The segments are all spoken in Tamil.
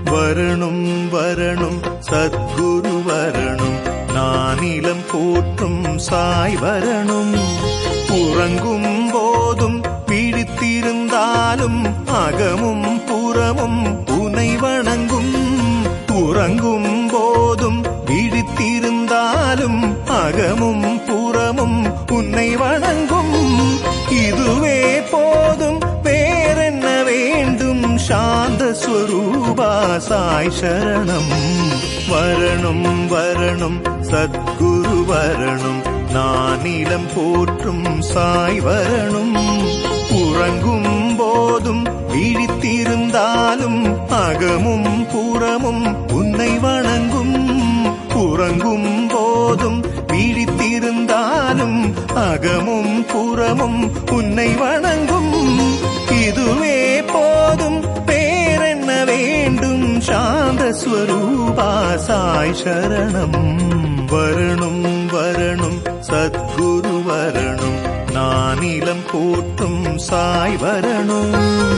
வரணும் வரணும் சத்குரு வரணும் நானிலம் போற்றும் சாய் வரணும் உறங்கும் போதும் விழித்திருந்தாலும் அகமும் புறமும் உனை வணங்கும் உறங்கும் போதும் விழித்திருந்தாலும் அகமும் புறமும் உன்னை வணங்கும் இதுவே போதும் வேறென்ன வேண்டும் சாந்த ஸ்வரூபா சாய் சரணம் வரணும் வரணும் சத்குரு வரணும் நானிலம் போற்றும் சாய் வரணும் உறங்கும் போதும் விழித்திருந்தாலும் அகமும் புறமும் உன்னை வணங்கும் உறங்கும் போதும் விழித்திருந்தாலும் அகமும் புறமும் உன்னை வணங்கும் இதுவே போதும் பேரென்ன வேண்டும் சாந்த ஸ்வரூபா சாய் சரணம் வரணும் வரணும் சத்குரு வரணும் நானிலம் போற்றும் சாய் வரணும்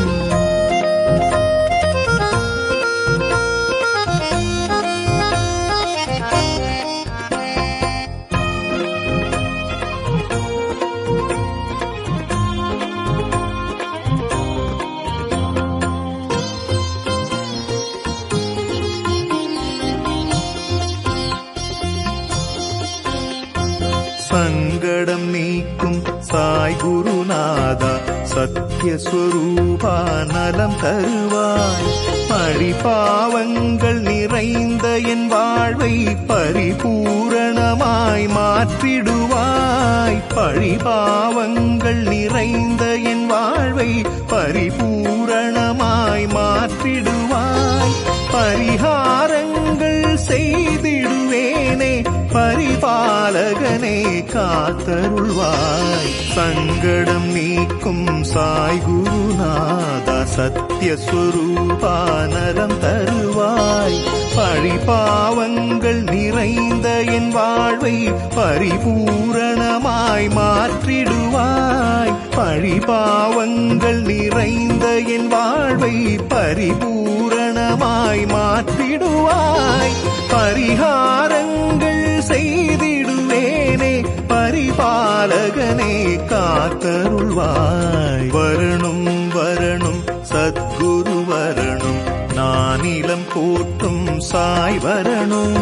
சங்கடம் நீக்கும் சாய் குருநாதா சத்யஸ்வரூபா நலம் தருவாய் பழி பாவங்கள் நிறைந்த என் வாழ்வை பரிபூரணமாய் மாற்றிடுவாய் பழி பாவங்கள் நிறைந்த என் வாழ்வை பரிபூரணமாய் மாற்றிடுவாய் பரிகாரங்கள் செய்திடுவேனே பரிபாலகனே காத்தருள்வாய் சங்கடம் நீக்கும் சாய் குருநாதா சத்யஸ்வரூபா நலம் தருவாய் பழி பாவங்கள் நிறைந்த என் வாழ்வை பரிபூரணமாய் மாற்றிடுவாய் பழி பாவங்கள் நிறைந்த என் வாழ்வை பரிபூரணமாய் மாற்றிடுவாய் பரிகாரங்கள் செய்திடுவேனே பரிபாலகனே காத்தருள்வாய் வரணும் வரணும் சத்குரு வரணும் நானிலம் போற்றும் சாய் வரணும்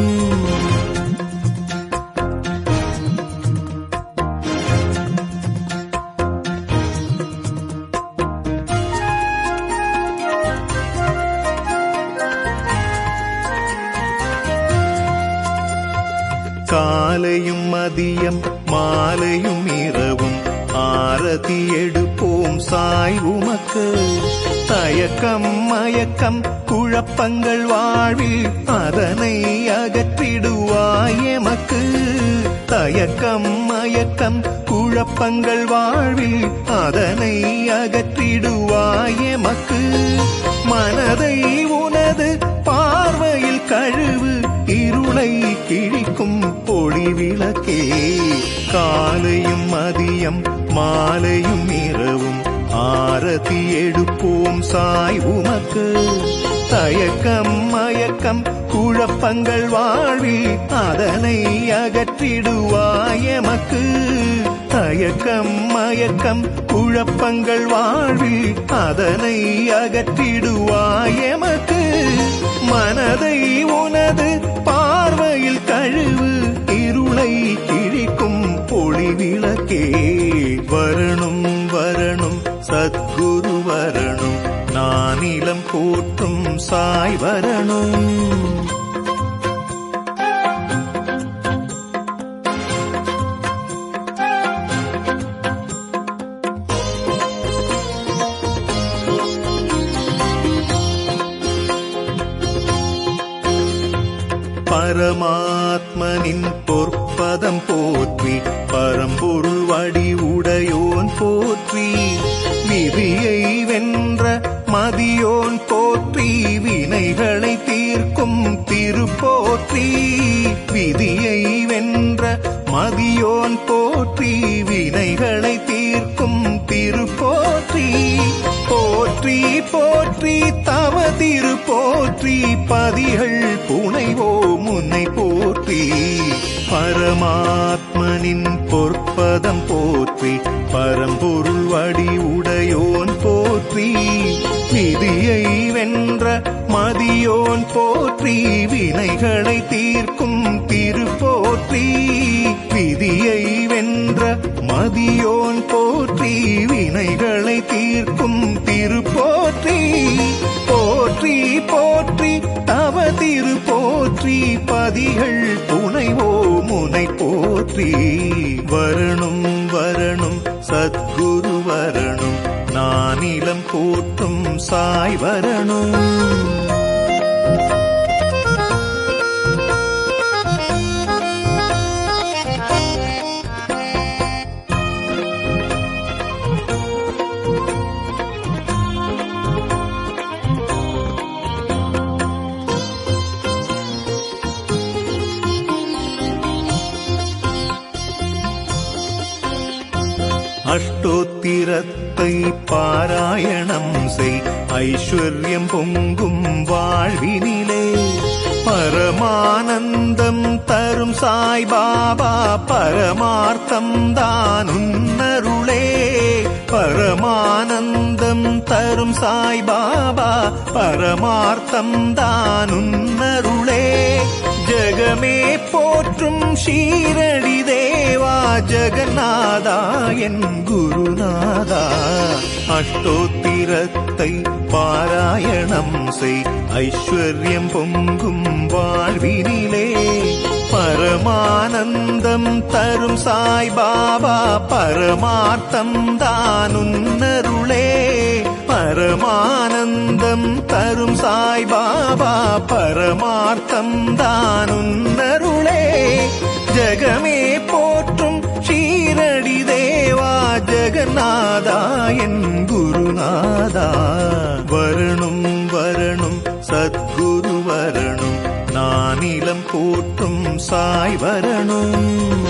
காலையும் மதியம் மாலையும் இரவும் ஆரதி எடுப்போம் சாய் உமக்கு தயக்கம் மயக்கம் குழப்பங்கள் வாழ்வில் அதனை அகற்றிடுவாய் எமக்கு தயக்கம் மயக்கம் குழப்பங்கள் வாழ்வில் அதனை அகற்றிடுவாய் எமக்கு மனதை உனது பார்வையில் கழுவு இருளை கிழிக்கும் ஒளி விளக்கே காலையும் மதியம் மாலையும் இரவும் ஆரதி எடுப்போம் சாய் உமக்கு தயக்கம் மயக்கம் குழப்பங்கள் வாழ்வில் அதனை அகற்றிடுவாய் எமக்கு தயக்கம் மயக்கம் குழப்பங்கள் வாழ்வில் அதனை அகற்றிடுவாய் எமக்கு மனதை உனது பார்வையில் கழுவு இருளை கிழிக்கும் ஒளி விளக்கே வரணும் வரணும் சத்குரு வரணும் நானிலம் போற்றும் சாய் வரணும் பரமாத்மனின் பொற்பதம் போற்றி பரம்பொருள் வடி உடையோன் போற்றி விதியை வென்ற மதியோன் போற்றி வினைகளை தீர்க்கும் திருப்போற்றி விதியை வென்ற மதியோன் போற்றி வினைகளை தீர்க்கும் திருப்போற்றி போற்றி போற்றி தவ திரு போற்றி பதிகள் புனைவோ முன்னை போற்றி பரமாத்மனின் பொற்பதம் போற்றி பரம்பொருள் வடி உடையோன் போற்றி விதியை வென்ற மதியோன் போற்றி வினைகளை தீர்க்கும் திரு போற்றி விதியை வென்ற மதியோன் போற்றி வினைகளை தீர்க்கும் திரு போற்றி போற்றி போற்றி தவ திரு போற்றி பதிகள் புனைவோ முனை போற்றி வரணும் வரணும் சத்குரு வரணும் நானிலம் போற்றும் சாய் வரணும் அஷ்டோத்திரத்தை பாராயணம் செய் ஐஸ்வர்யம் பொங்கும் வாழ்வினிலே பரமானந்தம் தரும் சாய் பாபா பரமார்த்தம் தான் உன்னருளே பரமானந்தம் தரும் சாய் பாபா பரமார்த்தம் தான் உன்னருளே ஜகமே போற்றும் ஷீரடி தேவா ஜெகநாதா என் குருநாதா அஷ்டோத்திரத்தை பாராயணம் செய் ஐஸ்வர்யம் பொங்கும் வாழ்வினிலே பரமானந்தம் தரும் சாய் பாபா பரமார்த்தம் தான் உன்னருளே பரமானந்தம் தரும் சாய் பாபா பரமார்த்தம் தான் உன்னருளே ஜகமே போற்றும் ஷீரடி தேவா ஜெகநாதா என் குருநாதா வரணும் வரணும் சத்குரு வரணும் நானிலம் போற்றும் சாய் வரணும்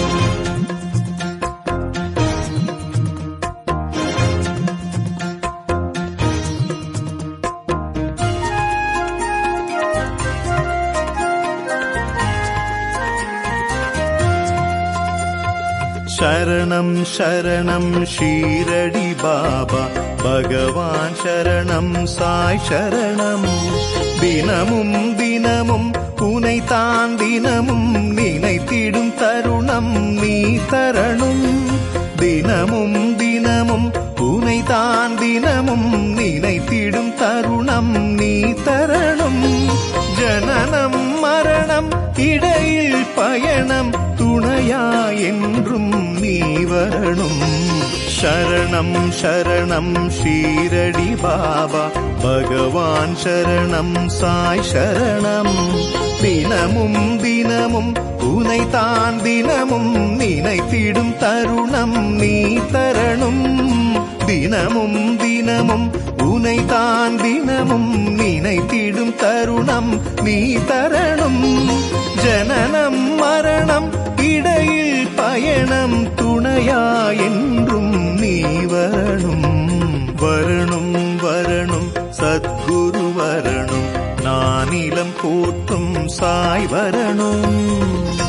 ശരണം ശരണം ഷീരടി ബാബ ഭഗവാൻ ശരണം സായ് ശരണം ദിനമും ദിനമും പുനൈത്താൻ ദിനമും നിனைத்திடும் தருணம் நீ தரணும் தினமும் தினமும் புனைதான் தினமும் நினைத்திடும் தருணம் நீ தரணும் ஜனனம் மரணம் இடையில் பயணம் துணையா என்றும் நீ வரணும் சரணம் சரணம் ஷீரடி பாபா பகவான் சரணம் சாய் சரணம் தினமும் தினமும் உனைத்தான் தினமும் நினைத்திடும் தருணம் நீ தரணும் தினமும் தினமும் உனைத்தான் தினமும் நினைத்திடும் தருணம் நீ தரணும் ஜனனம் மரணம் இடையில் பயணம் துணையா என்றும் நீ வரணும் வரணும் வரணும் சத்குரு வரணும் நானிலம் போற்றும் சாய் வரணும்